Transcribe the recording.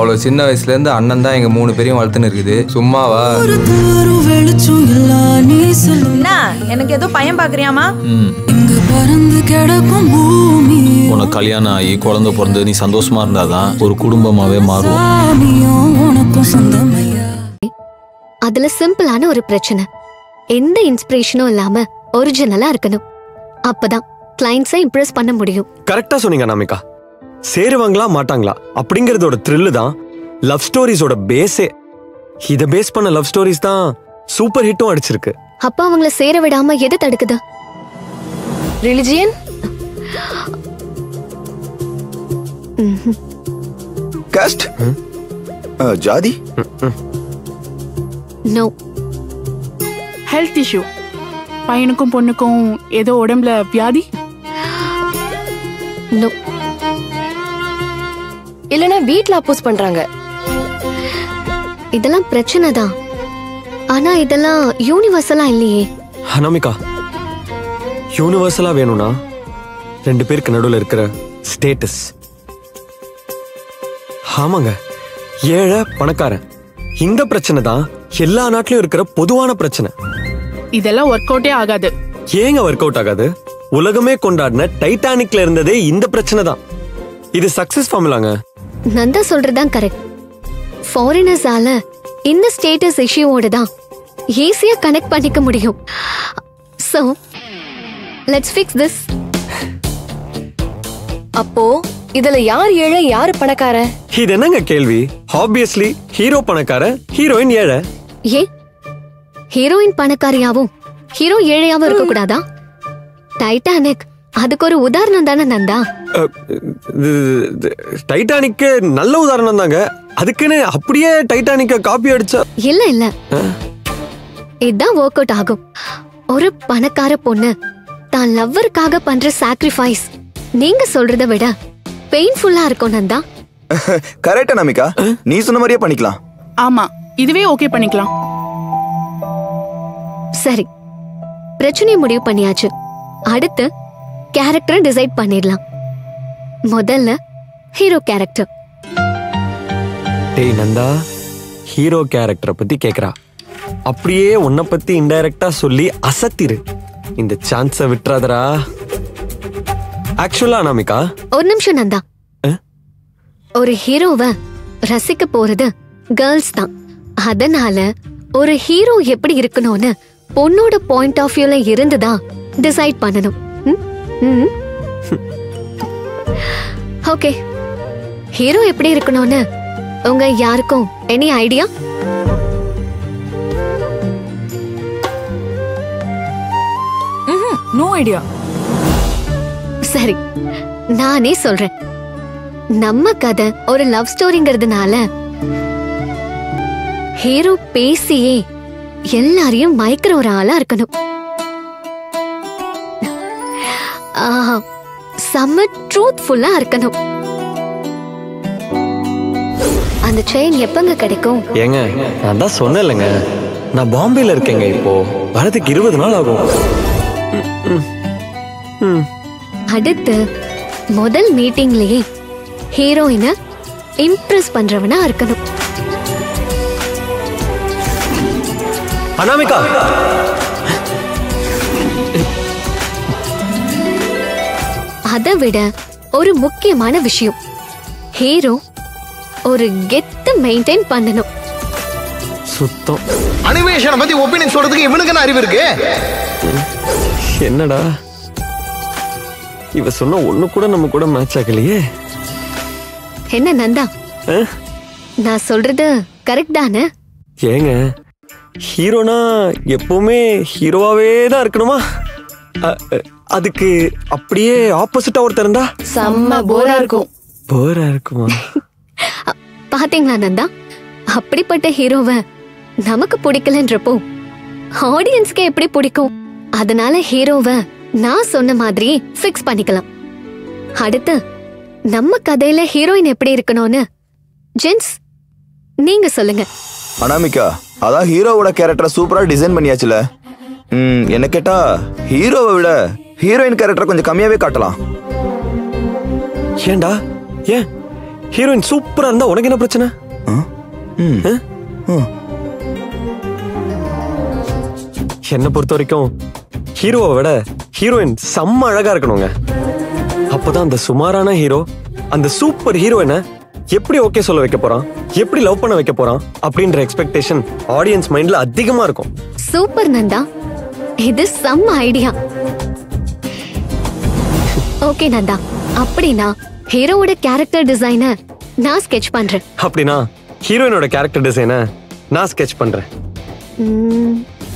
அவ்வளோ சின்ன வயசுல இருந்து அண்ணன் தான் எங்க மூணு பேரையும் வளர்த்துன்னு இருக்குது சும்மாவா தாரும் வெளிச்சம் எல்லாம் நீ சொல்லும் என்ன எனக்கு ஏதோ பையன் பாக்குறியாமா ம் இங்கு பறந்து கிடக்கும் பூமி உனக்கு கல்யாணம் ஆகி குழந்தை பிறந்து நீ சந்தோஷமா இருந்தாதான் ஒரு குடும்பமாவே மாறும் சாமியும் உனக்கும் சொந்தமையா அதுல சிம்பிளான ஒரு பிரச்சனை எந்த இன்ஸ்பிரேஷனும் இல்லாம ஒரிஜினலா இருக்கணும் அப்பதான் கிளைண்ட்ஸை இம்ப்ரெஸ் பண்ண முடியும் கரெக்டா சொன்னீங்க அனாமிகா சேருவாங்களா மாட்டாங்களா அப்படிங்கறதோட த்ரில்லு தான் லவ் ஸ்டோரிஸோட பேஸே இத பேஸ் பண்ண லவ் ஸ்டோரிஸ் தான் சூப்பர் ஹிட்டும் அடிச்சிருக்கு அப்பா அவங்கள சேர விடாம எது தடுக்குது ரிலிஜியன் காஸ்ட் ஜாதி நோ ஹெல்த் இஷ்யூ பையனுக்கும் பொண்ணுக்கும் ஏதோ உடம்புல வியாதி நோ இல்லனா வீட்ல அப்போஸ் பண்றாங்க இதெல்லாம் பிரச்சனை தான் ஆனா இதெல்லாம் யூனிவர்சலா இல்லையே அனாமிகா யூனிவர்சலா வேணும்னா ரெண்டு பேருக்கு நடுவுல இருக்கிற ஸ்டேட்டஸ் ஆமாங்க ஏழை பணக்காரன் இந்த பிரச்சனை தான் எல்லா நாட்டிலும் இருக்கிற பொதுவான பிரச்சனை இதெல்லாம் ஒர்க் அவுட்டே ஆகாது ஏங்க ஒர்க் அவுட் ஆகாது உலகமே கொண்டாடின டைட்டானிக்ல இருந்ததே இந்த பிரச்சனை தான் இது சக்சஸ் ஃபார்முலாங்க நந்தா சொல்றதுதான் கரெக்ட் ஃபாரினர்ஸால இந்த ஸ்டேட்டஸ் இஷ்யூவோட தான் ஈஸியா கனெக்ட் பண்ணிக்க முடியும் சோ லெட்ஸ் ஃபிக்ஸ் திஸ் அப்போ இதுல யார் ஏழை யாரு பணக்காரன் இது என்னங்க கேள்வி ஆப்வியஸ்லி ஹீரோ பணக்காரன் ஹீரோயின் ஏழை ஏ ஹீரோயின் பணக்காரியாவும் ஹீரோ ஏழையாவும் இருக்க கூடாதா டைட்டானிக் அதுக்கு ஒரு உதாரணம் தானே நந்தா அஹ், இது- இது- டைட்டானிக்கு நல்ல உதாரணம் தாங்க அதுக்குன்னு அப்படியே டைட்டானிக்க காப்பி அடிச்சா இல்ல இல்ல இதுதான் ஒர்க் அவுட் ஆகும் ஒரு பணக்கார பொண்ணு தான் லவ்வருக்காக பண்ற சாக்ரிஃபைஸ் நீங்க சொல்றத விட பெயின்ஃபுல்லா இருக்கும் நந்தா கரெக்டா நமிகா நீ சொன்ன மாதிரியே பண்ணிக்கலாம் ஆமா இதுவே ஓகே பண்ணிக்கலாம் சரி பிரச்சனையை முடிவு பண்ணியாச்சு அடுத்து கேரக்டரை டிசைட் பண்ணிடலாம் முதல்ல ஹீரோ கேரக்டர் டேய் நந்தா ஹீரோ கேரக்டரை பத்தி கேக்குறா அப்படியே உன்னை பத்தி இன்டைரக்டா சொல்லி அசத்திரு இந்த சான்ஸ விட்டுறாதடா ஆக்சுவலா அனாமிகா ஒரு நிமிஷம் நந்தா அஹ்? ஒரு ஹீரோவை ரசிக்க போறது கேர்ள்ஸ் தான் அதனால ஒரு ஹீரோ எப்படி இருக்கணும்னு பொண்ணோட பாயிண்ட் ஆஃப் வியூல இருந்துதான் டிசைட் பண்ணணும் ஓகே ஹீரோ எப்படி இருக்கணும்னு உங்க யாருக்கும் எனி ஐடியா நோ ஐடியா சரி நானே சொல்றேன் நம்ம கதை ஒரு லவ் ஸ்டோரிங்கிறதுனால ஹீரோ பேசியே எல்லாரையும் மயக்கிற ஒரு ஆளா இருக்கணும் ஆஹா, செம்ம ட்ரூத்ஃபுல்லா இருக்கணும் அந்த செயின் எப்பங்க கிடைக்கும் ஏங்க நான் தான் சொன்னேன்லங்க நான் பாம்பேல இருக்கேங்க இப்போ வரதுக்கு இருபது நாள் ஆகும் ம், ம். ம். அடுத்து முதல் மீட்டிங்லயே ஹீரோயினை இம்ப்ரெஸ் பண்றவனா இருக்கணும் அனாமிகா அதை விட ஒரு முக்கியமான விஷயம் ஹீரோ ஒரு கெத்து மெயின்டைன் பண்ணணும் சுத்தம் அனிமேஷனை பத்தி ஒப்பீனியன் சொல்றதுக்கு இவனுக்கு என்ன அறிவு இருக்கு என்னடா இவ சொன்ன ஒண்ணு கூட நம்ம கூட மேட்ச் ஆகலையே என்ன நந்தா ஆ? நான் சொல்றது கரெக்ட் தானே ஏங்க ஹீரோனா எப்பவுமே ஹீரோவாவே தான் இருக்கணுமா அ, அ, அதுக்கு அப்படியே ஆப்போசிட்டா ஒருத்தர் இருந்தா செம்ம போரா இருக்கும் போரா இருக்குமா அ, பாத்தீங்களா நந்தா அப்படிப்பட்ட ஹீரோவை நமக்கு பிடிக்கலன்றப்போ ஆடியன்ஸ்க்கு எப்படி பிடிக்கும் அதனால ஹீரோவை நான் சொன்ன மாதிரியே ஃபிக்ஸ் பண்ணிக்கலாம் அடுத்து நம்ம கதையில ஹீரோயின் எப்படி இருக்கணும்னு ஜென்ஸ் நீங்க சொல்லுங்க அனாமிகா அதான் ஹீரோவோட கேரக்டரை சூப்பரா டிசைன் பண்ணியாச்சுல ம் என்ன கேட்டா ஹீரோவை விட ஹீரோயின் கேரக்டரை கொஞ்சம் கம்மியாவே காட்டலாம் ஏன்டா ஏன் ஹீரோயின் சூப்பரா இருந்தா உனக்கு என்ன பிரச்சனை ம் ஆ? ம். என்னை பொறுத்த வரைக்கும் ஹீரோவை விட ஹீரோயின் செம்ம அழகா இருக்கணுங்க அப்பதான் அந்த சுமாரான ஹீரோ அந்த சூப்பர் ஹீரோயினை எப்படி ஓகே சொல்ல வைக்க போறான் எப்படி லவ் பண்ண வைக்க போறான் அப்படின்ற எக்ஸ்பெக்டேஷன் ஆடியன்ஸ் மைண்ட்ல அதிகமா இருக்கும் சூப்பர் நந்தா இது செம்ம ஐடியா ஓகே நந்தா அப்படின்னா ஹீரோவோட கேரக்டர் டிசைனை நான் ஸ்கெட்ச் பண்றேன் அப்படின்னா ஹீரோயினோட கேரக்டர் டிசைனை நான் ஸ்கெட்ச் பண்றேன் ம்,